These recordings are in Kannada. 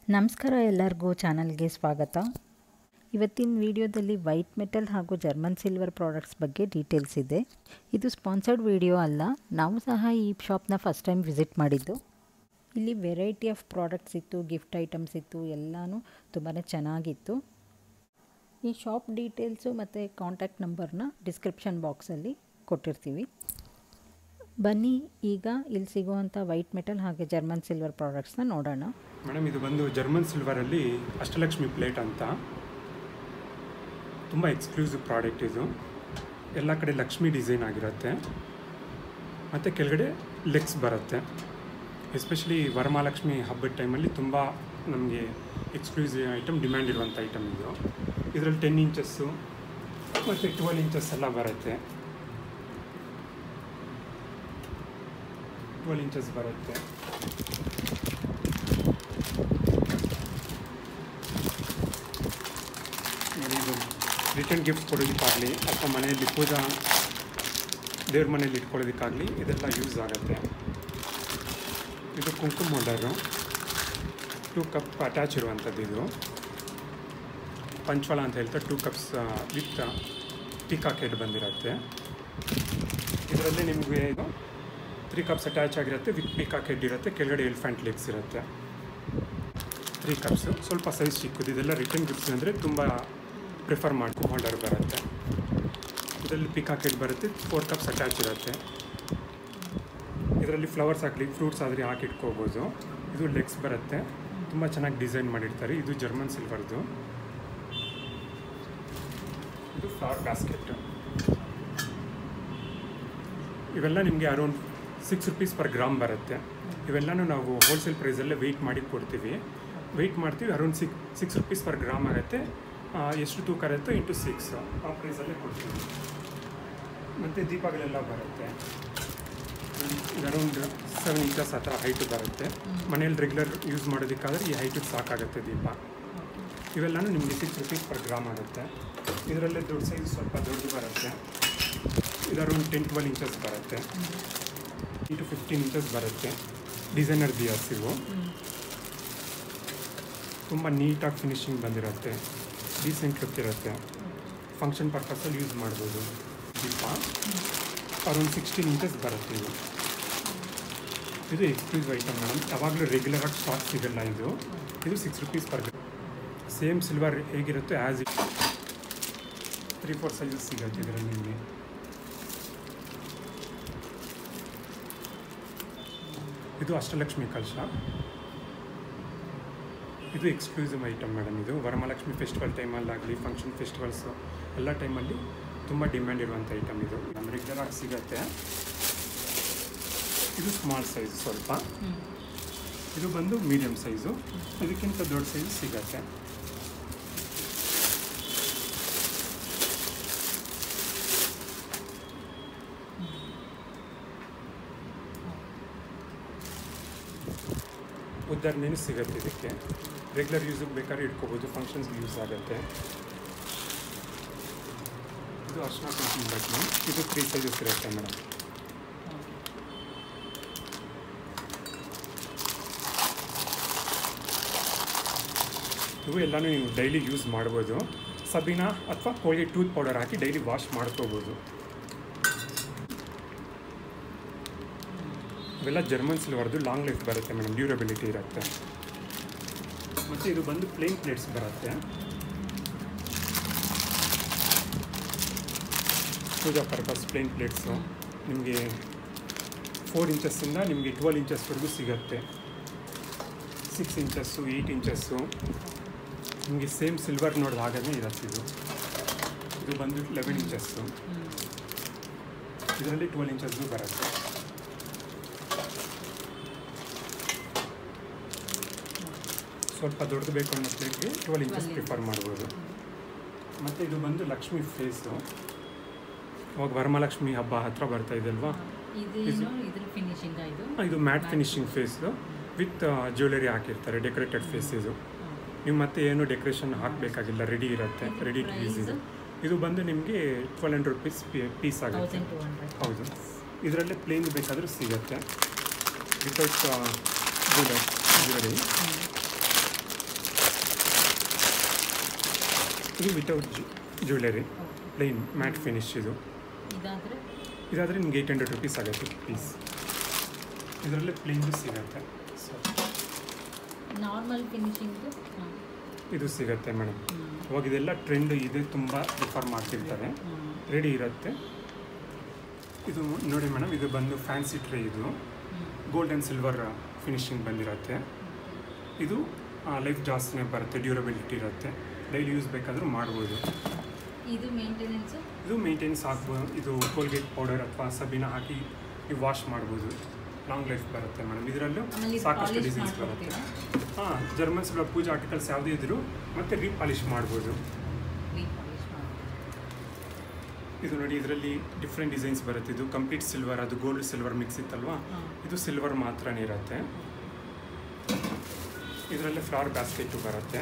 ನಮಸ್ಕಾರ ಎಲ್ಲರಿಗೂ ಚಾನಲ್ಗೆ ಸ್ವಾಗತ ಇವತ್ತಿನ ವಿಡಿಯೋದಲ್ಲಿ ವೈಟ್ ಮೆಟಲ್ ಹಾಗೂ ಜರ್ಮನ್ ಸಿಲ್ವರ್ ಪ್ರಾಡಕ್ಟ್ಸ್ ಬಗ್ಗೆ ಡೀಟೇಲ್ಸ್ ಇದೆ ಇದು ಸ್ಪಾನ್ಸರ್ಡ್ ವಿಡಿಯೋ ಅಲ್ಲ ನಾವು ಸಹ ಈ ಶಾಪ್ನ ಫಸ್ಟ್ ಟೈಮ್ ವಿಸಿಟ್ ಮಾಡಿದ್ದು ಇಲ್ಲಿ ವೆರೈಟಿ ಆಫ್ ಪ್ರಾಡಕ್ಟ್ಸ್ ಇತ್ತು ಗಿಫ್ಟ್ ಐಟಮ್ಸ್ ಇತ್ತು ಎಲ್ಲನೂ ತುಂಬಾ ಚೆನ್ನಾಗಿತ್ತು ಈ ಶಾಪ್ ಡೀಟೇಲ್ಸು ಮತ್ತು ಕಾಂಟ್ಯಾಕ್ಟ್ ನಂಬರ್ನ ಡಿಸ್ಕ್ರಿಪ್ಷನ್ ಬಾಕ್ಸಲ್ಲಿ ಕೊಟ್ಟಿರ್ತೀವಿ ಬನ್ನಿ ಈಗ ಇಲ್ಲಿ ಸಿಗುವಂಥ ವೈಟ್ ಮೆಟಲ್ ಹಾಗೆ ಜರ್ಮನ್ ಸಿಲ್ವರ್ ಪ್ರಾಡಕ್ಟ್ಸ್ನ ನೋಡೋಣ ಮೇಡಮ್ ಇದು ಬಂದು ಜರ್ಮನ್ ಸಿಲ್ವರಲ್ಲಿ ಅಷ್ಟಲಕ್ಷ್ಮಿ ಪ್ಲೇಟ್ ಅಂತ ತುಂಬ ಎಕ್ಸ್ಕ್ಲೂಸಿವ್ ಪ್ರಾಡಕ್ಟ್ ಇದು ಎಲ್ಲ ಕಡೆ ಲಕ್ಷ್ಮಿ ಡಿಸೈನ್ ಆಗಿರುತ್ತೆ ಮತ್ತು ಕೆಳಗಡೆ ಲೆಗ್ಸ್ ಬರುತ್ತೆ ಎಸ್ಪೆಷಲಿ ವರಮಹಾಲಕ್ಷ್ಮಿ ಹಬ್ಬದ ಟೈಮಲ್ಲಿ ತುಂಬ ನಮಗೆ ಎಕ್ಸ್ಕ್ಲೂಸಿವ್ ಐಟಮ್ ಡಿಮ್ಯಾಂಡ್ ಇರುವಂಥ ಐಟಮ್ ಇದು ಇದರಲ್ಲಿ ಟೆನ್ ಇಂಚಸ್ಸು ಮತ್ತು ಟ್ವೆಲ್ ಇಂಚಸ್ ಎಲ್ಲ ಬರುತ್ತೆ ಟ್ವೆಲ್ ಇಂಚಸ್ ಬರುತ್ತೆ ನೋಡಿ ಇದು ರಿಟರ್ನ್ ಗಿಫ್ಟ್ ಕೊಡೋದಕ್ಕಾಗಲಿ ಅಥವಾ ಮನೆಯಲ್ಲಿ ಪೂಜಾ ದೇವ್ರ ಮನೆಯಲ್ಲಿ ಇಟ್ಕೊಳ್ಳೋದಕ್ಕಾಗಲಿ ಇದೆಲ್ಲ ಯೂಸ್ ಆಗುತ್ತೆ ಇದು ಕುಂಕುಮ ಹೋಲ್ಡರು ಟೂ ಕಪ್ ಅಟ್ಯಾಚ್ ಇರುವಂಥದ್ದು ಇದು ಪಂಚವಾಳ ಅಂತ ಹೇಳ್ತಾರೆ two cups with peacock head ಬಂದಿರುತ್ತೆ ಇದರಲ್ಲಿ ನಿಮಗೆ ಇದು ತ್ರೀ ಕಪ್ಸ್ ಅಟ್ಯಾಚ್ ಆಗಿರುತ್ತೆ ವಿತ್ ಪಿಕಾಕ್ ಹೆಡ್ ಇರುತ್ತೆ ಕೆಳಗಡೆ ಎಲಿಫೆಂಟ್ ಲೆಗ್ಸ್ ಇರುತ್ತೆ ತ್ರೀ ಕಪ್ಸು ಸ್ವಲ್ಪ ಸೈಜ್ ಚಿಕ್ಕದು ಇದೆಲ್ಲ ರಿಟರ್ನ್ ಗಿಫ್ಟ್ಸ್ ಅಂದರೆ ತುಂಬ ಪ್ರಿಫರ್ ಮಾಡ್ಕೊ ಹೋಲ್ಡರ್ ಬರುತ್ತೆ ಇದರಲ್ಲಿ ಪಿಕಾಕ್ ಹೆಡ್ ಬರುತ್ತೆ ಫೋರ್ ಕಪ್ಸ್ ಅಟ್ಯಾಚ್ ಇರುತ್ತೆ ಇದರಲ್ಲಿ ಫ್ಲವರ್ಸ್ ಹಾಕಲಿ ಫ್ರೂಟ್ಸ್ ಆದರೆ ಹಾಕಿ ಇಟ್ಕೋಬೋದು ಇದು ಲೆಗ್ಸ್ ಬರುತ್ತೆ ತುಂಬ ಚೆನ್ನಾಗಿ ಡಿಸೈನ್ ಮಾಡಿರ್ತಾರೆ ಇದು ಜರ್ಮನ್ ಸಿಲ್ವರ್ದು ಇದು ಫ್ಲವರ್ ಬ್ಯಾಸ್ಕೆಟ್ ಇವೆಲ್ಲ ನಿಮಗೆ around six rupees per gram ಬರುತ್ತೆ ಇವೆಲ್ಲನೂ ನಾವು ಹೋಲ್ಸೇಲ್ ಪ್ರೈಸಲ್ಲೇ ವೆಯ್ಟ್ ಮಾಡಿ ಕೊಡ್ತೀವಿ ವೆಯ್ಟ್ ಮಾಡ್ತೀವಿ ಅರೌಂಡ್ ಸಿಕ್ ಸಿಕ್ಸ್ ರುಪೀಸ್ ಪರ್ ಗ್ರಾಮ್ ಆಗುತ್ತೆ ಆ, ಎಷ್ಟು ತೂಕ ಇರುತ್ತೋ ಇಂಟು ಸಿಕ್ಸ್ ಆ ಪ್ರೈಸಲ್ಲೇ ಕೊಡ್ತೀವಿ ಮತ್ತು ದೀಪಗಳೆಲ್ಲ ಬರುತ್ತೆ ಇದು ಅರೌಂಡ್ ಸೆವೆನ್ ಇಂಚಸ್ ಆ ಥರ ಹೈಟು ಬರುತ್ತೆ ಮನೇಲಿ ರೆಗ್ಯುಲರ್ ಯೂಸ್ ಮಾಡೋದಕ್ಕಾದ್ರೆ ಈ ಹೈಟಿಗೆ ಸಾಕಾಗುತ್ತೆ ದೀಪ ಇವೆಲ್ಲನೂ ನಿಮಗೆ ಸಿಕ್ಸ್ ರುಪೀಸ್ ಪರ್ ಗ್ರಾಮ್ ಆಗುತ್ತೆ ಇದರಲ್ಲೇ ದೊಡ್ಡ ಸೈಜ್ ಸ್ವಲ್ಪ ದೊಡ್ಡದು ಬರುತ್ತೆ ಇದು ಅರೌಂಡ್ ಟೆನ್ ಟ್ವೆಲ್ ಇಂಚಸ್ ಬರುತ್ತೆ ಇಂಟು ಫಿಫ್ಟೀನ್ ಇಂಚಸ್ ಬರುತ್ತೆ ಡಿಸೈನರ್ ದಿಯಾಸ್ ಇವು ತುಂಬ ನೀಟಾಗಿ ಫಿನಿಶಿಂಗ್ ಬಂದಿರುತ್ತೆ ಡೀಸೆಂಟ್ ಲುಕ್ ಇರುತ್ತೆ ಫಂಕ್ಷನ್ ಪರ್ಪಸಲ್ಲಿ ಯೂಸ್ ಮಾಡ್ಬೋದು ದೀಪ ಅರೌಂಡ್ ಸಿಕ್ಸ್ಟೀನ್ ಇಂಚಸ್ ಬರುತ್ತೆ ಇದು ಇದು ಎಕ್ಸ್ಕ್ಲೂಸಿವ್ ಐಟಮ್ ಮೇಡಮ್ ಯಾವಾಗಲೂ ರೆಗ್ಯುಲರಾಗಿ ಸ್ಟಾಕ್ ಸಿಗಲ್ಲ ಇದು ಇದು six rupees per same silver ಹೇಗಿರುತ್ತೆ as it three four sizes ಸಿಗುತ್ತೆ ಇದರಲ್ಲಿ ನಿಮಗೆ ಇದು ಅಷ್ಟಲಕ್ಷ್ಮಿ ಕಲಶ ಇದು ಎಕ್ಸ್ಕ್ಲೂಸಿವ್ ಐಟಮ್ ಮೇಡಮ್ ಇದು ವರಮಹಾಲಕ್ಷ್ಮಿ ಫೆಸ್ಟಿವಲ್ ಟೈಮಲ್ಲಾಗಲಿ ಫಂಕ್ಷನ್ ಫೆಸ್ಟಿವಲ್ಸು ಎಲ್ಲ ಟೈಮಲ್ಲಿ ತುಂಬ ಡಿಮ್ಯಾಂಡ್ ಇರುವಂಥ ಐಟಮ್ ಇದು ನಮ್ಮ ರೆಗ್ಯುಲರಾಗಿ ಸಿಗುತ್ತೆ ಇದು ಸ್ಮಾಲ್ ಸೈಜ್ ಸ್ವಲ್ಪ ಇದು ಬಂದು ಮೀಡಿಯಮ್ ಸೈಜು ಇದಕ್ಕಿಂತ ದೊಡ್ಡ ಸೈಜ್ ಸಿಗತ್ತೆ ಉದಾಹರಣೆನೂ ಸಿಗುತ್ತೆ ಇದಕ್ಕೆ ರೆಗ್ಯುಲರ್ ಯೂಸಿಗೆ ಬೇಕಾದ್ರೆ ಇಟ್ಕೋಬೋದು ಫಂಕ್ಷನ್ಸ್ಗೆ ಯೂಸ್ ಆಗುತ್ತೆ ಇದು ಅರ್ಶಿನ ಕುಂಕುಮ ಬಟ್ಲು ಇದು ತ್ರೀ ಸೈಜಸ್ ಇರುತ್ತೆ ಮೇಡಮ್ ಇವು ಎಲ್ಲನೂ ನೀವು ಡೈಲಿ ಯೂಸ್ ಮಾಡ್ಬೋದು ಸಬೀನ ಅಥವಾ ಕೋಳಿ ಟೂತ್ ಪೌಡರ್ ಹಾಕಿ ಡೈಲಿ ವಾಶ್ ಮಾಡ್ಕೋಬೋದು ಇವೆಲ್ಲ ಜರ್ಮನ್ ಸಿಲ್ವರ್ದು ಲಾಂಗ್ ಲೈಫ್ ಬರುತ್ತೆ ಮೇಡಮ್ ಡ್ಯೂರಬಿಲಿಟಿ ಇರುತ್ತೆ ಮತ್ತು ಇದು ಬಂದು ಪ್ಲೇನ್ ಪ್ಲೇಟ್ಸ್ ಬರುತ್ತೆ ಪೂಜಾ ಪರ್ಪಸ್ ಪ್ಲೇನ್ ಪ್ಲೇಟ್ಸು ನಿಮಗೆ ಫೋರ್ ಇಂಚಸ್ಸಿಂದ ನಿಮಗೆ ಟ್ವೆಲ್ ಇಂಚಸ್ವರೆಗೂ ಸಿಗುತ್ತೆ ಸಿಕ್ಸ್ ಇಂಚಸ್ಸು ಏಯ್ಟ್ ಇಂಚಸ್ಸು ನಿಮಗೆ ಸೇಮ್ ಸಿಲ್ವರ್ ನೋಡಿದ ಹಾಗೇ ಇರುತ್ತೆ ಇದು ಇದು ಬಂದು ಲೆವೆನ್ ಇಂಚಸ್ಸು ಇದರಲ್ಲಿ ಟ್ವೆಲ್ ಇಂಚಸ್ಗೂ ಬರುತ್ತೆ ಸ್ವಲ್ಪ ದೊಡ್ಡದು ಬೇಕು ಅನ್ನೋ ಪ್ಲೇಟ್ಗೆ ಟ್ವೆಲ್ ಇಂಚಸ್ ಪ್ರಿಫರ್ ಮಾಡ್ಬೋದು ಮತ್ತು ಇದು ಬಂದು ಲಕ್ಷ್ಮಿ ಫೇಸು ಇವಾಗ ವರಮಹಾಲಕ್ಷ್ಮಿ ಹಬ್ಬ ಹತ್ರ ಬರ್ತಾ ಇದೆ ಅಲ್ವಾ ಇದೇನು ಇದ್ರ ಫಿನಿಶಿಂಗ್ ಇದು ಇದು matte finishing face with jewellery ಹಾಕಿರ್ತಾರೆ ಡೆಕೋರೇಟೆಡ್ ಫೇಸ್ ಇದು ನೀವು ಮತ್ತೆ ಏನು ಡೆಕೋರೇಷನ್ ಹಾಕಬೇಕಾಗಿಲ್ಲ ರೆಡಿ ಇರುತ್ತೆ ರೆಡಿ ಟು ಯೂಸ್ ಇದು ಇದು ಬಂದು ನಿಮಗೆ ಟ್ವೆಲ್ ಹಂಡ್ರೆಡ್ ರುಪೀಸ್ ಪೀಸ್ ಆಗುತ್ತೆ ತೌಸಂಡ್ ಟು ಹಂಡ್ರೆಡ್ ಹೌದು ಇದರಲ್ಲೇ ಪ್ಲೇನ್ ಬೇಕಾದರೂ ಸಿಗುತ್ತೆ ವಿತೌಟ್ ಜ್ಯುವೆಲರಿ ಜ್ಯುವೆಲರಿ ಇದು without jewellery plain matte finish ಇದು ಇದಾದರೆ ಇದಾದರೆ ನಿಮ್ಗೆ ಏಯ್ಟ್ ಹಂಡ್ರೆಡ್ ರುಪೀಸ್ ಆಗುತ್ತೆ ಪೀಸ್ ಇದರಲ್ಲೇ ಪ್ಲೇನ್ದು ಸಿಗುತ್ತೆ ಸೊ ನಾರ್ಮಲ್ ಫಿನಿಶಿಂಗು ಹಾಂ ಇದು ಸಿಗುತ್ತೆ ಮೇಡಮ್ ಇವಾಗ ಇದೆಲ್ಲ ಟ್ರೆಂಡ್ ಇದೆ ತುಂಬ ಪ್ರಿಫರ್ ಮಾಡ್ತಿರ್ತಾರೆ ರೆಡಿ ಇರುತ್ತೆ ಇದು ನೋಡಿ ಮೇಡಮ್ ಇದು ಬಂದು ಫ್ಯಾನ್ಸಿ ಟ್ರೇ ಇದು ಗೋಲ್ಡ್ ಆ್ಯಂಡ್ ಸಿಲ್ವರ್ ಫಿನಿಶಿಂಗ್ ಬಂದಿರುತ್ತೆ ಇದು ಲೈಫ್ ಜಾಸ್ತಿನೇ ಬರುತ್ತೆ ಡ್ಯೂರಬಿಲಿಟಿ ಇರುತ್ತೆ ಡೈಲಿ ಯೂಸ್ ಬೇಕಾದರೂ ಮಾಡ್ಬೋದು ಇದು ಮೇಂಟೆನೆನ್ಸು ಇದು ಮೇಂಟೆನೆನ್ಸ್ ಆಗ್ಬೋದು ಇದು ಕೋಲ್ಗೇಟ್ ಪೌಡರ್ ಅಥವಾ ಸಬೀನ ಹಾಕಿ ನೀವು ವಾಶ್ ಮಾಡ್ಬೋದು ಲಾಂಗ್ ಲೈಫ್ ಬರುತ್ತೆ ಮೇಡಮ್ ಇದರಲ್ಲೂ ಆಮೇಲೆ ಸಾಕಷ್ಟು ಪಾಲಿಶ್ ಡಿಸೈನ್ಸ್ ಬರುತ್ತೆ ಮಾಡ್ಕೊಡ್ತೀರಾ ಹಾಂ ಜರ್ಮನ್ಸ್ ಪೂಜಾ ಆರ್ಟಿಕಲ್ಸ್ ಯಾವುದೇ ಇದ್ದರೂ ಮತ್ತೆ ರೀಪಾಲಿಶ್ ಮಾಡ್ಬೋದು ಪಾಲಿಶ್ ಮಾಡಿ ಇದು ನೋಡಿ ಇದರಲ್ಲಿ ಡಿಫ್ರೆಂಟ್ ಡಿಸೈನ್ಸ್ ಬರುತ್ತೆ ಇದು ಕಂಪ್ಲೀಟ್ ಸಿಲ್ವರ್ ಅದು ಗೋಲ್ಡ್ ಸಿಲ್ವರ್ ಮಿಕ್ಸ್ ಇತ್ತಲ್ವಾ ಹಾಂ ಇದು ಸಿಲ್ವರ್ ಮಾತ್ರನೇ ಇರುತ್ತೆ ಇದರಲ್ಲಿ ಫ್ಲವರ್ ಬ್ಯಾಸ್ಕೆಟು ಬರುತ್ತೆ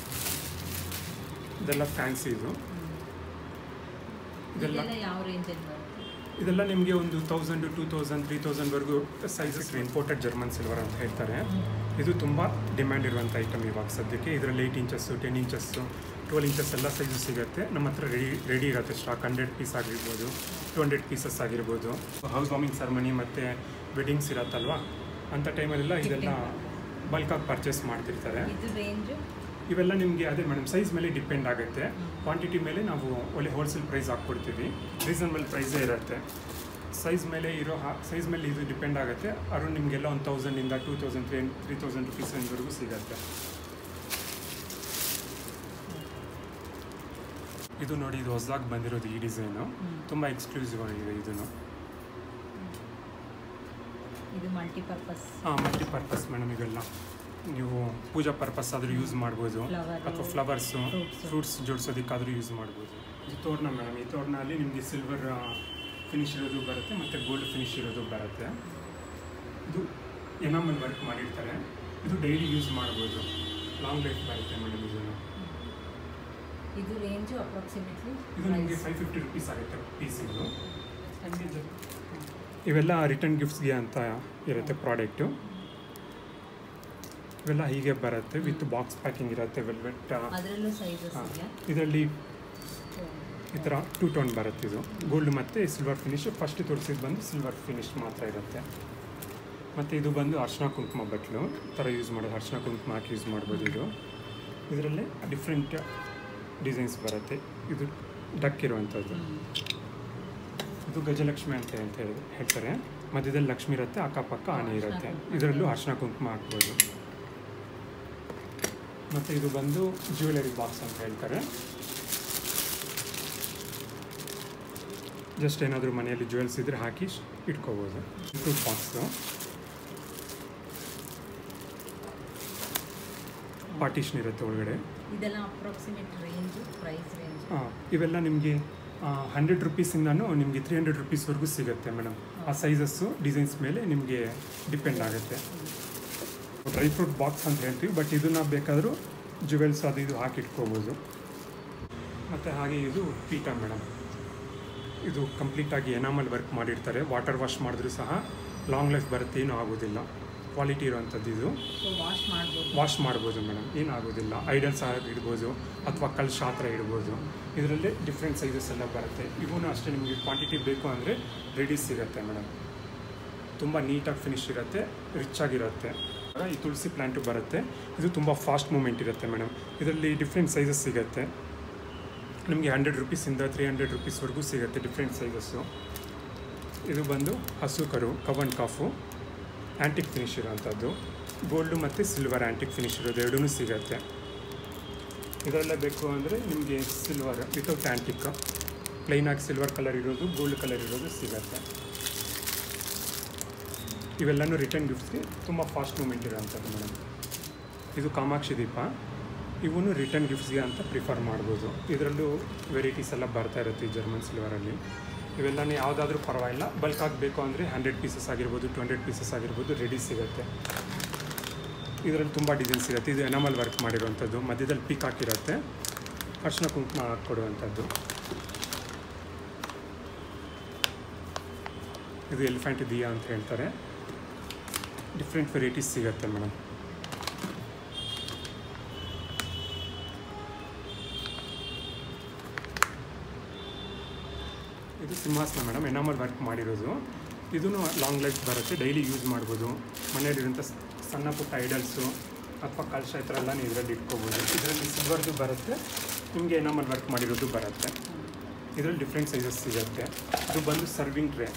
ಇದೆಲ್ಲ ಫ್ಯಾನ್ಸಿ ಇದು ಇದೆಲ್ಲ ಇದೆಲ್ಲ ಯಾವ ರೇಂಜಲ್ಲಿ ಬರುತ್ತೆ ಇದೆಲ್ಲ ನಿಮಗೆ ಒಂದು ತೌಸಂಡ್ ಟೂ ತೌಸಂಡ್ ತ್ರೀ ತೌಸಂಡ್ವರೆಗೂ ಸೈಜಸ್ ಇಂಪೋರ್ಟೆಡ್ ಜರ್ಮನ್ ಸಿಲ್ವರ್ ಅಂತ ಹೇಳ್ತಾರೆ ಇದು ತುಂಬ ಡಿಮ್ಯಾಂಡ್ ಇರುವಂಥ ಐಟಮ್ ಇವಾಗ ಸದ್ಯಕ್ಕೆ ಇದರಲ್ಲಿ eight inches ten inches twelve inches ಎಲ್ಲ ಸೈಜು ಸಿಗುತ್ತೆ ನಮ್ಮ ಹತ್ರ ರೆಡಿ ರೆಡಿ ಇರುತ್ತೆ ಸ್ಟಾಕ್ ಹಂಡ್ರೆಡ್ ಪೀಸ್ ಆಗಿರ್ಬೋದು ಟು ಹಂಡ್ರೆಡ್ ಪೀಸಸ್ ಆಗಿರ್ಬೋದು ಹೌಸ್ ವಾರ್ಮಿಂಗ್ ಸೆರೆಮನಿ ಮತ್ತು ವೆಡ್ಡಿಂಗ್ಸ್ ಇರತ್ತಲ್ವಾ ಅಂಥ ಟೈಮಲ್ಲೆಲ್ಲ ಇದೆಲ್ಲ ಬಲ್ಕಾಗಿ ಪರ್ಚೇಸ್ ಮಾಡ್ತಿರ್ತಾರೆ ಇದು ರೇಂಜು ಇವೆಲ್ಲ ನಿಮಗೆ ಅದೇ ಮೇಡಮ್ ಸೈಜ್ ಮೇಲೆ ಡಿಪೆಂಡ್ ಆಗುತ್ತೆ ಕ್ವಾಂಟಿಟಿ ಮೇಲೆ ನಾವು ಒಳ್ಳೆ ಹೋಲ್ಸೇಲ್ ಪ್ರೈಸ್ ಹಾಕ್ಕೊಡ್ತೀವಿ ರೀಸನಬಲ್ ಪ್ರೈಸೇ ಇರುತ್ತೆ ಸೈಜ್ ಮೇಲೆ ಇರೋ ಸೈಜ್ ಮೇಲೆ ಇದು ಡಿಪೆಂಡ್ ಆಗುತ್ತೆ ಅರೌಂಡ್ ನಿಮಗೆಲ್ಲ ಒಂದು ತೌಸಂಡಿಂದ two thousand three three thousand ರುಪೀಸ್ವರೆಗೂ ಸಿಗುತ್ತೆ ಇದು ನೋಡಿ ಇದು ಹೊಸದಾಗಿ ಬಂದಿರೋದು ಈ ಡಿಸೈನು ತುಂಬ ಎಕ್ಸ್ಕ್ಲೂಸಿವ್ ಆಗಿದೆ ಇದನ್ನು ಇದು ಮಲ್ಟಿಪರ್ಪಸ್ ಹಾಂ ಮಲ್ಟಿಪರ್ಪಸ್ ಮೇಡಮ್ ಇವೆಲ್ಲ ನೀವು ಪೂಜಾ ಪರ್ಪಸ್ ಆದರೂ ಯೂಸ್ ಮಾಡ್ಬೋದು Flower, ಅಥವಾ ಫ್ಲವರ್ಸು fruits. ಫ್ರೂಟ್ಸ್ ಜೋಡಿಸೋದಕ್ಕಾದರೂ ಯೂಸ್ ಮಾಡ್ಬೋದು ಇದು ತೋರಣ ಮೇಡಮ್ ಈ ತೋರಣಲ್ಲಿ ನಿಮಗೆ ಸಿಲ್ವರ್ ಫಿನಿಶ್ ಇರೋದು ಬರುತ್ತೆ ಮತ್ತು ಗೋಲ್ಡ್ ಫಿನಿಶ್ ಇರೋದು ಬರುತ್ತೆ ಇದು ಎನಾಮಲ್ ವರ್ಕ್ ಮಾಡಿರ್ತಾರೆ ಇದು ಡೈಲಿ ಯೂಸ್ ಮಾಡ್ಬೋದು ಲಾಂಗ್ ಲೈಫ್ ಬರುತ್ತೆ ಮೇಡಮ್ ಇದನ್ನು ಇದು ರೇಂಜು ಅಪ್ರಾಕ್ಸಿಮೇಟ್ಲಿ ಇದು ನಿಮಗೆ ಫೈವ್ ಫಿಫ್ಟಿ ರುಪೀಸ್ ಆಗುತ್ತೆ ಪೀಸ್ ಇದು ಇವೆಲ್ಲ ರಿಟರ್ನ್ ಗಿಫ್ಟ್ಸ್ಗೆ ಅಂತ ಇರುತ್ತೆ ಪ್ರಾಡಕ್ಟು ಇವೆಲ್ಲ ಹೀಗೆ ಬರುತ್ತೆ ವಿತ್ ಬಾಕ್ಸ್ ಪ್ಯಾಕಿಂಗ್ ಇರುತ್ತೆ ವೆಲ್ವೆಟ್ ಅದರಲ್ಲೂ ಸೈಜಸ್ ಹಾಂ ಇದೆಯಾ ಇದರಲ್ಲಿ ಈ ಥರ ಟೂ ಟೋನ್ ಬರುತ್ತೆ ಇದು ಗೋಲ್ಡ್ ಮತ್ತು ಸಿಲ್ವರ್ ಫಿನಿಶ್ ಫಸ್ಟ್ ತೋರಿಸಿದ್ದು ಬಂದು ಸಿಲ್ವರ್ ಫಿನಿಶ್ ಮಾತ್ರ ಇರುತ್ತೆ ಮತ್ತು ಇದು ಬಂದು ಅರ್ಶಿನ ಕುಂಕುಮ ಬಟ್ಲು ಥರ ಯೂಸ್ ಮಾಡೋದು ಅರ್ಶಿನ ಕುಂಕುಮ ಹಾಕಿ ಯೂಸ್ ಮಾಡ್ಬೋದು ಇದು ಇದರಲ್ಲಿ ಡಿಫ್ರೆಂಟ್ ಡಿಸೈನ್ಸ್ ಬರುತ್ತೆ ಇದು ಡಕ್ ಇರುವಂಥದ್ದು ಇದು ಗಜಲಕ್ಷ್ಮಿ ಅಂತ ಅಂತ ಹೇಳಿ ಹೇಳ್ತಾರೆ ಮಧ್ಯದಲ್ಲಿ ಲಕ್ಷ್ಮಿ ಇರುತ್ತೆ ಅಕ್ಕಪಕ್ಕ ಆನೆ ಇರುತ್ತೆ ಇದರಲ್ಲೂ ಅರ್ಶಿನ ಕುಂಕುಮ ಹಾಕ್ಬೋದು ಮತ್ತು ಇದು ಬಂದು ಜ್ಯುವೆಲರಿ ಬಾಕ್ಸ್ ಅಂತ ಹೇಳ್ತಾರೆ ಜಸ್ಟ್ ಏನಾದರೂ ಮನೆಯಲ್ಲಿ ಜ್ಯುವೆಲ್ಸ್ ಇದ್ರೆ ಹಾಕಿ ಶ್- ಇಟ್ಕೋಬೋದು ಫ್ರೂಟ್ ಬಾಕ್ಸು ಪಾರ್ಟಿಷನ್ ಇರುತ್ತೆ ಒಳಗಡೆ ಇದೆಲ್ಲ ಅಪ್ರಾಕ್ಸಿಮೇಟ್ ರೇಂಜು ಪ್ರೈಸ್ ರೇಂಜ್ ಹಾಂ ಇವೆಲ್ಲ ನಿಮಗೆ ಹಂಡ್ರೆಡ್ ರುಪೀಸಿಂದನೂ ನಿಮಗೆ ತ್ರೀ ಹಂಡ್ರೆಡ್ ರುಪೀಸ್ವರೆಗೂ ಸಿಗುತ್ತೆ ಮೇಡಮ್ ಆ ಸೈಜಸ್ಸು ಡಿಸೈನ್ಸ್ ಮೇಲೆ ನಿಮಗೆ ಡಿಪೆಂಡ್ ಆಗುತ್ತೆ ಡ್ರೈ ಫ್ರೂಟ್ ಬಾಕ್ಸ್ ಅಂತ ಹೇಳ್ತೀವಿ ಬಟ್ ಇದನ್ನ ಬೇಕಾದರೂ ಜುವೆಲ್ಸ್ ಅದು ಇದು ಹಾಕಿಟ್ಕೋಬೋದು ಮತ್ತು ಹಾಗೆ ಇದು ಪೀಠ ಮೇಡಮ್ ಇದು ಕಂಪ್ಲೀಟಾಗಿ ಎನಾಮಲ್ ವರ್ಕ್ ಮಾಡಿರ್ತಾರೆ ವಾಟರ್ ವಾಶ್ ಮಾಡಿದ್ರೂ ಸಹ ಲಾಂಗ್ ಲೈಫ್ ಬರುತ್ತೆ ಏನೂ ಆಗೋದಿಲ್ಲ ಕ್ವಾಲಿಟಿ ಇರುವಂಥದ್ದು ಇದು ಸೊ ವಾಶ್ ಮಾಡ್ಬೋದು ವಾಶ್ ಮಾಡ್ಬೋದು ಮೇಡಮ್ ಏನಾಗೋದಿಲ್ಲ ಐಡಲ್ಸ್ ಇಡ್ಬೋದು ಅಥವಾ ಕಲ್ಶ್ ಆ ಥರ ಇಡ್ಬೋದು ಇದರಲ್ಲಿ ಡಿಫ್ರೆಂಟ್ ಸೈಜಸ್ ಎಲ್ಲ ಬರುತ್ತೆ ಇವೂ ಅಷ್ಟೇ ನಿಮಗೆ ಕ್ವಾಂಟಿಟಿ ಬೇಕು ಅಂದರೆ ರೆಡಿ ಸಿಗುತ್ತೆ ಮೇಡಮ್ ತುಂಬ ನೀಟಾಗಿ ಫಿನಿಶ್ ಇರುತ್ತೆ ರಿಚ್ ಆಗಿರುತ್ತೆ ಈ ತುಳಸಿ ಪ್ಲ್ಯಾಂಟು ಬರುತ್ತೆ ಇದು ತುಂಬ ಫಾಸ್ಟ್ ಮೂಮೆಂಟ್ ಇರುತ್ತೆ ಮೇಡಮ್ ಇದರಲ್ಲಿ ಡಿಫ್ರೆಂಟ್ ಸೈಜಸ್ ಸಿಗುತ್ತೆ ನಿಮಗೆ ಹಂಡ್ರೆಡ್ ರುಪೀಸಿಂದ ತ್ರೀ ಹಂಡ್ರೆಡ್ ರುಪೀಸ್ವರೆಗೂ ಸಿಗುತ್ತೆ ಡಿಫ್ರೆಂಟ್ ಸೈಜಸ್ಸು ಇದು ಬಂದು ಹಸು ಕರು ಕವನ್ ಕಾಫು ಆ್ಯಂಟಿಕ್ ಫಿನಿಶ್ ಇರೋವಂಥದ್ದು ಗೋಲ್ಡು ಮತ್ತು ಸಿಲ್ವರ್ ಆ್ಯಂಟಿಕ್ ಫಿನಿಶ್ ಇರೋದು ಎರಡೂ ಸಿಗುತ್ತೆ ಇದೆಲ್ಲ ಬೇಕು ಅಂದರೆ ನಿಮಗೆ ಸಿಲ್ವರ್ ವಿತೌಟ್ ಆ್ಯಂಟಿಕ್ ಪ್ಲೈನಾಗಿ ಸಿಲ್ವರ್ ಕಲರ್ ಇರೋದು ಗೋಲ್ಡ್ ಕಲರ್ ಇರೋದು ಸಿಗುತ್ತೆ ಇವೆಲ್ಲನೂ ರಿಟರ್ನ್ ಗಿಫ್ಟ್ಸ್ಗೆ ತುಂಬ ಫಾಸ್ಟ್ ಮೂಮೆಂಟ್ ಇರೋವಂಥದ್ದು ಮೇಡಮ್ ಇದು ಕಾಮಾಕ್ಷಿ ದೀಪ ಇವೂ ರಿಟರ್ನ್ ಗಿಫ್ಟ್ಸ್ಗೆ ಅಂತ ಪ್ರಿಫರ್ ಮಾಡ್ಬೋದು ಇದರಲ್ಲೂ ವೆರೈಟೀಸ್ ಎಲ್ಲ ಬರ್ತಾ ಇರುತ್ತೆ ಈ ಜರ್ಮನ್ ಸಿಲ್ವರಲ್ಲಿ ಇವೆಲ್ಲನೇ ಯಾವುದಾದ್ರೂ ಪರವಾಗಿಲ್ಲ ಬಲ್ಕ್ ಆಗಬೇಕು ಅಂದರೆ ಹಂಡ್ರೆಡ್ ಪೀಸಸ್ ಆಗಿರ್ಬೋದು ಟು ಹಂಡ್ರೆಡ್ ಪೀಸಸ್ ಆಗಿರ್ಬೋದು ರೆಡಿ ಸಿಗುತ್ತೆ ಇದರಲ್ಲಿ ತುಂಬ ಡಿಸೈನ್ಸ್ ಇರುತ್ತೆ ಇದು ಎನಾಮಲ್ ವರ್ಕ್ ಮಾಡಿರುವಂಥದ್ದು ಮಧ್ಯದಲ್ಲಿ ಪೀಕ್ ಹಾಕಿರುತ್ತೆ ಅರ್ಶಿನ ಕುಂಕುಮ ಹಾಕ್ಕೊಡುವಂಥದ್ದು ಇದು ಎಲಿಫೆಂಟ್ ದಿಯಾ ಅಂತ ಹೇಳ್ತಾರೆ ಡಿಫ್ರೆಂಟ್ ವೆರೈಟೀಸ್ ಸಿಗುತ್ತೆ ಮೇಡಮ್ ಸಿಂಹಾಸನ ಮೇಡಮ್ ಎನಾಮಲ್ ವರ್ಕ್ ಮಾಡಿರೋದು ಇದೂ ಲಾಂಗ್ ಲೈಫ್ ಬರುತ್ತೆ ಡೈಲಿ ಯೂಸ್ ಮಾಡ್ಬೋದು ಮನೆಯಲ್ಲಿರೋಂಥ ಸ್- ಸಣ್ಣ ಪುಟ್ಟ ಐಡಲ್ಸು ಅಥವಾ ಕಳಶ ಈ ಥರ ಎಲ್ಲ ನೀವು ಇದರಲ್ಲಿ ಇಟ್ಕೋಬೋದು ಇದರಲ್ಲಿ ಸಿಲ್ವರ್ದು ಬರುತ್ತೆ ನಿಮಗೆ ಎನಾಮಲ್ ವರ್ಕ್ ಮಾಡಿರೋದು ಬರುತ್ತೆ ಇದರಲ್ಲಿ ಡಿಫ್ರೆಂಟ್ ಸೈಜಸ್ ಸಿಗುತ್ತೆ ಇದು ಬಂದು ಸರ್ವಿಂಗ್ ಟ್ರೇ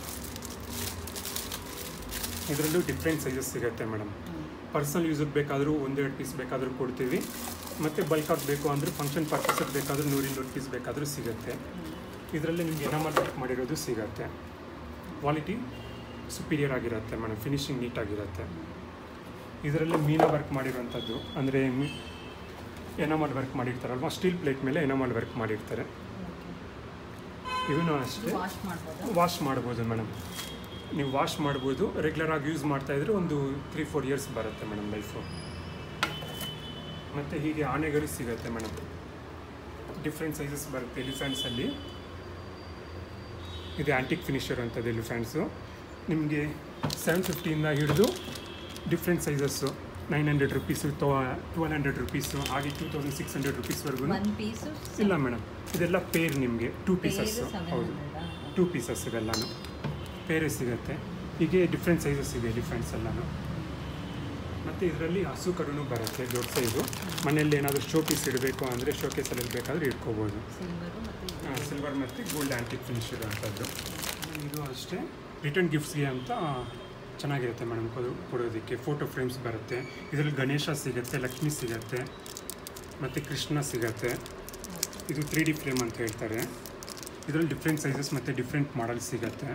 ಇದರಲ್ಲೂ ಡಿಫ್ರೆಂಟ್ ಸೈಜಸ್ ಸಿಗುತ್ತೆ ಮೇಡಮ್ ಪರ್ಸನಲ್ ಯೂಸಿಗೆ ಬೇಕಾದರೂ ಒಂದೆರಡು ಪೀಸ್ ಬೇಕಾದರೂ ಕೊಡ್ತೀವಿ ಮತ್ತು ಬಲ್ಕಾಗಿ ಬೇಕು ಅಂದರೆ ಫಂಕ್ಷನ್ ಪರ್ಪಸ್ಗೆ ಬೇಕಾದರೂ ನೂರಿಂದೂರು ಪೀಸ್ ಬೇಕಾದರೂ ಸಿಗುತ್ತೆ ಇದರಲ್ಲಿ ನಿಮ್ಗೆ ಎನಾಮಲ್ ವರ್ಕ್ ಮಾಡಿರೋದು ಸಿಗುತ್ತೆ ಕ್ವಾಲಿಟಿ ಸುಪೀರಿಯರ್ ಆಗಿರುತ್ತೆ ಮೇಡಮ್ ಫಿನಿಶಿಂಗ್ ನೀಟಾಗಿರುತ್ತೆ ಇದರಲ್ಲಿ ಮೀನಾ ವರ್ಕ್ ಮಾಡಿರೋಂಥದ್ದು ಅಂದರೆ ಎನಾಮಲ್ ವರ್ಕ್ ಮಾಡಿರ್ತಾರಲ್ವ ಸ್ಟೀಲ್ ಪ್ಲೇಟ್ ಮೇಲೆ ಎನಾಮಲ್ ವರ್ಕ್ ಮಾಡಿರ್ತಾರೆ ಇವನು ಅಷ್ಟೇ ವಾಶ್ ಮಾಡ್ಬೋದು ವಾಶ್ ಮಾಡ್ಬೋದು ಮೇಡಮ್ ನೀವು ವಾಶ್ ಮಾಡ್ಬೋದು ರೆಗ್ಯುಲರ್ ಆಗಿ ಯೂಸ್ ಮಾಡ್ತಾ ಇದ್ರೆ ಒಂದು ತ್ರೀ ಫೋರ್ ಇಯರ್ಸ್ ಬರುತ್ತೆ ಮೇಡಮ್ ಲೈಫು ಮತ್ತು ಹೀಗೆ ಆನೆಗಳು ಸಿಗುತ್ತೆ ಮೇಡಮ್ ಡಿಫ್ರೆಂಟ್ ಸೈಜಸ್ ಬರುತ್ತೆ ಎಲಿಫೆಂಟ್ಸಲ್ಲಿ ಇದು ಆ್ಯಂಟಿಕ್ ಫಿನಿಷರ್ ಅಂಥದ್ದು ಎಲಿಫೆಂಟ್ಸು ನಿಮಗೆ ಸೆವೆನ್ ಫಿಫ್ಟಿಯಿಂದ ಹಿಡಿದು different sizes nine hundred rupees to twelve hundred rupees ಹಾಗೆ ಟೂ ತೌಸಂಡ್ ಸಿಕ್ಸ್ ಹಂಡ್ರೆಡ್ ರುಪೀಸ್ವರೆಗೂ ಒಂದು ಪೀಸು ಇಲ್ಲ ಮೇಡಮ್ ಇದೆಲ್ಲ ಪೇರ್ ನಿಮಗೆ ಟೂ ಪೀಸಸ್ಸು ಸೆವೆನ್ ಹೌದು ಹಂಡ್ರೆಡಾ ಟೂ ಪೀಸಸ್ ಇವೆಲ್ಲನೂ ಬೇರೆ ಸಿಗುತ್ತೆ ಹೀಗೆ ಡಿಫ್ರೆಂಟ್ ಸೈಜಸ್ ಇದೆ ಎಲಿಫೆಂಟ್ಸ್ ಎಲ್ಲನೂ ಮತ್ತು ಇದರಲ್ಲಿ ಹಸು ಕರುನು ಬರುತ್ತೆ ದೊಡ್ಡ ಸೈಜು ಮನೆಯಲ್ಲಿ ಏನಾದರೂ ಶೋ ಪೀಸ್ ಇಡಬೇಕು ಅಂದರೆ ಶೋ ಕೇಸಲ್ಲಿ ಬೇಕಾದರೂ ಇಟ್ಕೋಬೋದು ಸಿಲ್ವರು ಮತ್ತು ಸಿಲ್ವರ್ ಮತ್ತು ಗೋಲ್ಡ್ ಆ್ಯಂಟಿಕ್ ಫಿನಿಶ್ ಇರುವಂಥದ್ದು ಇದು ಅಷ್ಟೇ ರಿಟರ್ನ್ ಗಿಫ್ಟ್ಸ್ಗೆ ಅಂತ ಚೆನ್ನಾಗಿರುತ್ತೆ ಮೇಡಮ್ ಕೊಡು ಕೊಡೋದಕ್ಕೆ ಫೋಟೋ ಫ್ರೇಮ್ಸ್ ಬರುತ್ತೆ ಇದರಲ್ಲಿ ಗಣೇಶ ಸಿಗುತ್ತೆ ಲಕ್ಷ್ಮಿ ಸಿಗುತ್ತೆ ಮತ್ತು ಕೃಷ್ಣ ಸಿಗುತ್ತೆ ಇದು ತ್ರೀ ಡಿ ಫ್ರೇಮ್ ಅಂತ ಹೇಳ್ತಾರೆ ಇದರಲ್ಲಿ ಡಿಫ್ರೆಂಟ್ ಸೈಜಸ್ ಮತ್ತು ಡಿಫ್ರೆಂಟ್ ಮಾಡೆಲ್ಸ್ ಸಿಗುತ್ತೆ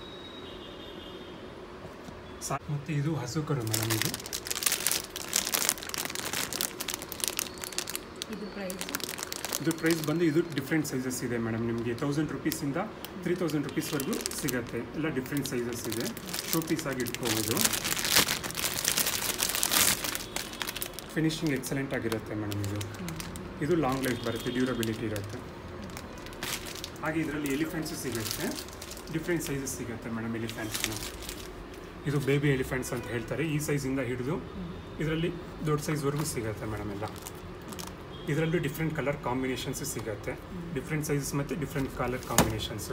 ಸಾ ಮತ್ತು ಇದು ಹಸು ಕರು ಮೇಡಮ್ ಇದು ಇದು ಪ್ರೈಸ್ ಇದು ಪ್ರೈಸ್ ಬಂದು ಇದು ಡಿಫ್ರೆಂಟ್ ಸೈಜಸ್ ಇದೆ ಮೇಡಮ್ ನಿಮಗೆ ತೌಸಂಡ್ ರುಪೀಸಿಂದ ತ್ರೀ ತೌಸಂಡ್ ರುಪೀಸ್ವರೆಗೂ ಸಿಗುತ್ತೆ ಎಲ್ಲ ಡಿಫ್ರೆಂಟ್ ಸೈಜಸ್ ಇದೆ ಶೋ ಪೀಸ್ ಆಗಿ ಇಟ್ಕೋಬೋದು ಫಿನಿಶಿಂಗ್ ಎಕ್ಸಲೆಂಟ್ ಆಗಿರುತ್ತೆ ಮೇಡಮ್ ಇದು ಇದು ಲಾಂಗ್ ಲೈಫ್ ಬರುತ್ತೆ ಡ್ಯೂರಬಿಲಿಟಿ ಇರುತ್ತೆ ಹಾಗೆ ಇದರಲ್ಲಿ ಎಲಿಫೆಂಟ್ಸು ಸಿಗುತ್ತೆ ಡಿಫ್ರೆಂಟ್ ಸೈಜಸ್ ಸಿಗುತ್ತೆ ಮೇಡಮ್ ಎಲಿಫೆಂಟ್ಸ್ನ ಇದು ಬೇಬಿ ಎಲಿಫೆಂಟ್ಸ್ ಅಂತ ಹೇಳ್ತಾರೆ ಈ ಸೈಜಿಂದ ಹಿಡಿದು ಇದರಲ್ಲಿ ದೊಡ್ಡ ಸೈಜ್ವರೆಗೂ ಸಿಗುತ್ತೆ ಮೇಡಮ್ ಎಲ್ಲ ಇದರಲ್ಲೂ ಡಿಫ್ರೆಂಟ್ ಕಲರ್ ಕಾಂಬಿನೇಷನ್ಸ್ ಸಿಗುತ್ತೆ ಡಿಫ್ರೆಂಟ್ ಸೈಜಸ್ ಮತ್ತು ಡಿಫ್ರೆಂಟ್ ಕಲರ್ ಕಾಂಬಿನೇಷನ್ಸು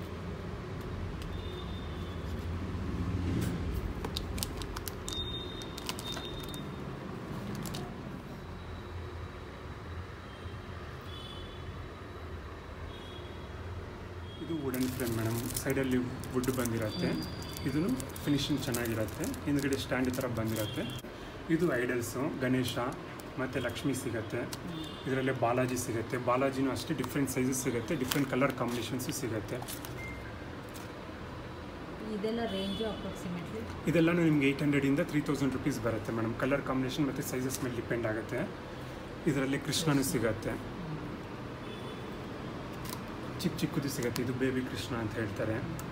ಇದು ವುಡನ್ ಫ್ರೇಮ್ ಮೇಡಮ್ ಸೈಡಲ್ಲಿ ವುಡ್ ಬಂದಿರುತ್ತೆ ಇದನ್ನು ಫಿನಿಶಿಂಗ್ ಚೆನ್ನಾಗಿರುತ್ತೆ ಹಿಂದ್ಗಡೆ ಸ್ಟ್ಯಾಂಡ್ ಥರ ಬಂದಿರುತ್ತೆ ಇದು ಐಡಲ್ಸು ಗಣೇಶ ಮತ್ತು ಲಕ್ಷ್ಮಿ ಸಿಗುತ್ತೆ ಇದರಲ್ಲೇ ಬಾಲಾಜಿ ಸಿಗುತ್ತೆ ಬಾಲಾಜಿನೂ ಅಷ್ಟೇ ಡಿಫ್ರೆಂಟ್ ಸೈಜಸ್ ಸಿಗುತ್ತೆ ಡಿಫ್ರೆಂಟ್ ಕಲರ್ ಕಾಂಬಿನೇಷನ್ಸು ಸಿಗುತ್ತೆ ಇದೆಲ್ಲ ರೇಂಜು ಅಪ್ರಾಕ್ಸಿಮೇಟ್ಲಿ ಇದೆಲ್ಲನೂ ನಿಮ್ಗೆ ಏಯ್ಟ್ ಹಂಡ್ರೆಡಿಂದ ತ್ರೀ ತೌಸಂಡ್ ರುಪೀಸ್ ಬರುತ್ತೆ ಮೇಡಮ್ ಕಲರ್ ಕಾಂಬಿನೇಷನ್ ಮತ್ತು ಸೈಜಸ್ ಮೇಲೆ ಡಿಪೆಂಡ್ ಆಗುತ್ತೆ ಇದರಲ್ಲಿ ಕೃಷ್ಣನೂ ಸಿಗುತ್ತೆ ಚಿಕ್ಕ ಚಿಕ್ಕದು ಸಿಗುತ್ತೆ ಇದು ಬೇಬಿ ಕೃಷ್ಣ ಅಂತ ಹೇಳ್ತಾರೆ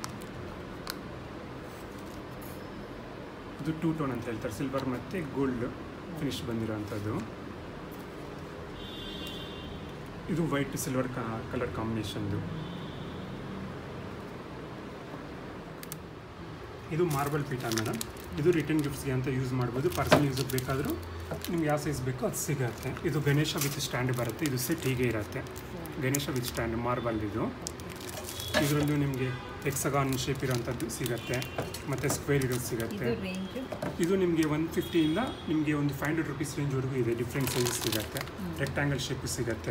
ಇದು ಟೂ ಟೋನ್ ಅಂತ ಹೇಳ್ತಾರೆ ಸಿಲ್ವರ್ ಮತ್ತು ಗೋಲ್ಡ್ ಫಿನಿಶ್ ಬಂದಿರೋವಂಥದ್ದು ಇದು ವೈಟ್ ಸಿಲ್ವರ್ ಕಲರ್ ಕಾಂಬಿನೇಷನ್ದು ಇದು ಮಾರ್ಬಲ್ ಪೀಠ ಮೇಡಮ್ ಇದು ರಿಟರ್ನ್ ಗಿಫ್ಟ್ಸ್ಗೆ ಅಂತ ಯೂಸ್ ಮಾಡ್ಬೋದು ಪರ್ಸನಲ್ ಯೂಸಿಗೆ ಬೇಕಾದರೂ ನಿಮ್ಗೆ ಯಾವ ಸೈಜ್ ಬೇಕೋ ಅದು ಸಿಗುತ್ತೆ ಇದು ಗಣೇಶ ವಿತ್ ಸ್ಟ್ಯಾಂಡ್ ಬರುತ್ತೆ ಇದು ಸೆಟ್ ಹೀಗೆ ಇರುತ್ತೆ ಗಣೇಶ ವಿತ್ ಸ್ಟ್ಯಾಂಡ್ ಮಾರ್ಬಲ್ ಇದು ಇದರಲ್ಲೂ ನಿಮಗೆ ಎಕ್ಸಗಾನ್ ಶೇಪ್ ಇರೋಂಥದ್ದು ಸಿಗುತ್ತೆ ಮತ್ತು ಸ್ಕ್ವೇರ್ ಇರೋದು ಸಿಗುತ್ತೆ ಇದು ರೇಂಜು ಇದು ನಿಮಗೆ ಒನ್ ಫಿಫ್ಟಿಯಿಂದ ನಿಮಗೆ ಒಂದು ಫೈವ್ ಹಂಡ್ರೆಡ್ ರುಪೀಸ್ ರೇಂಜ್ವರೆಗೂ ಇದೆ ಡಿಫ್ರೆಂಟ್ ಸೈಜಸ್ ಸಿಗುತ್ತೆ ರೆಕ್ಟ್ಯಾಂಗಲ್ ಶೇಪು ಸಿಗುತ್ತೆ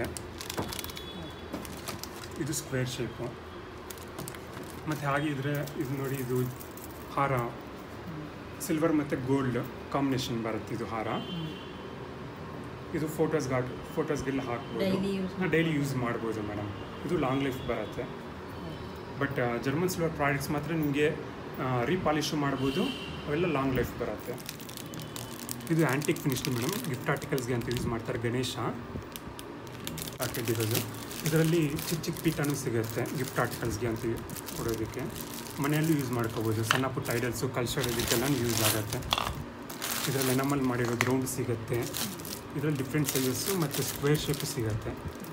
ಇದು ಸ್ಕ್ವೇರ್ ಶೇಪು ಮತ್ತು ಹಾಗೆ ಇದ್ರೆ ಇದು ನೋಡಿ ಇದು ಹಾರ ಸಿಲ್ವರ್ ಮತ್ತು ಗೋಲ್ಡ್ ಕಾಂಬಿನೇಷನ್ ಬರುತ್ತೆ ಇದು ಹಾರ ಇದು ಫೋಟೋಸ್ ಗಾಟ್ ಫೋಟೋಸ್ಗೆಲ್ಲ ಹಾಕ್ಬೋದು Daily use ಡೈಲಿ ಯೂಸ್ ಮಾಡ್ಬೋದು ಮೇಡಮ್ ಇದು ಲಾಂಗ್ ಲೈಫ್ ಬರುತ್ತೆ ಬಟ್ ಜರ್ಮನ್ ಸಿಲ್ವರ್ ಪ್ರಾಡಕ್ಟ್ಸ್ ಮಾತ್ರ ನಿಮಗೆ ರೀಪಾಲಿಶು ಮಾಡ್ಬೋದು ಅವೆಲ್ಲ ಲಾಂಗ್ ಲೈಫ್ ಬರುತ್ತೆ ಇದು ಆ್ಯಂಟಿಕ್ ಫಿನಿಶ್ ಮೇಡಮ್ ಗಿಫ್ಟ್ ಆರ್ಟಿಕಲ್ಸ್ಗೆ ಅಂತ ಯೂಸ್ ಮಾಡ್ತಾರೆ ಗಣೇಶ ಹಾಕಿದ್ದಿರೋದು ಇದರಲ್ಲಿ ಚಿಕ್ಕ ಚಿಕ್ಕ ಪೀಠನೂ ಸಿಗುತ್ತೆ ಗಿಫ್ಟ್ ಆರ್ಟಿಕಲ್ಸ್ಗೆ ಅಂತ ಕೊಡೋದಕ್ಕೆ ಮನೆಯಲ್ಲೂ ಯೂಸ್ ಮಾಡ್ಕೋಬೋದು ಸಣ್ಣ ಪುಟ್ಟ ಐಡಲ್ಸು ಕಲ್ಚರದಕ್ಕೆಲ್ಲ ಯೂಸ್ ಆಗುತ್ತೆ ಇದರಲ್ಲಿ ಎನಮಲ್ ಮಾಡಿರೋ ಗ್ರೌಂಡ್ ಸಿಗುತ್ತೆ ಇದರಲ್ಲಿ ಡಿಫ್ರೆಂಟ್ ಸೈಜಸ್ಸು ಮತ್ತು ಸ್ಕ್ವೇರ್ ಶೇಪು ಸಿಗುತ್ತೆ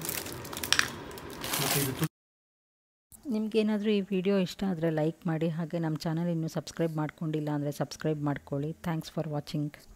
ಮತ್ತು ಇದು ತು- ನಿಮಗೇನಾದರೂ ಈ ವಿಡಿಯೋ ಇಷ್ಟ ಆದರೆ ಲೈಕ್ ಮಾಡಿ ಹಾಗೆ ನಮ್ಮ ಚಾನಲ್ ಇನ್ನೂ ಸಬ್ಸ್ಕ್ರೈಬ್ ಮಾಡ್ಕೊಂಡಿಲ್ಲ ಅಂದರೆ ಸಬ್ಸ್ಕ್ರೈಬ್ ಮಾಡ್ಕೊಳ್ಳಿ ಥ್ಯಾಂಕ್ಸ್ ಫಾರ್ ವಾಚಿಂಗ್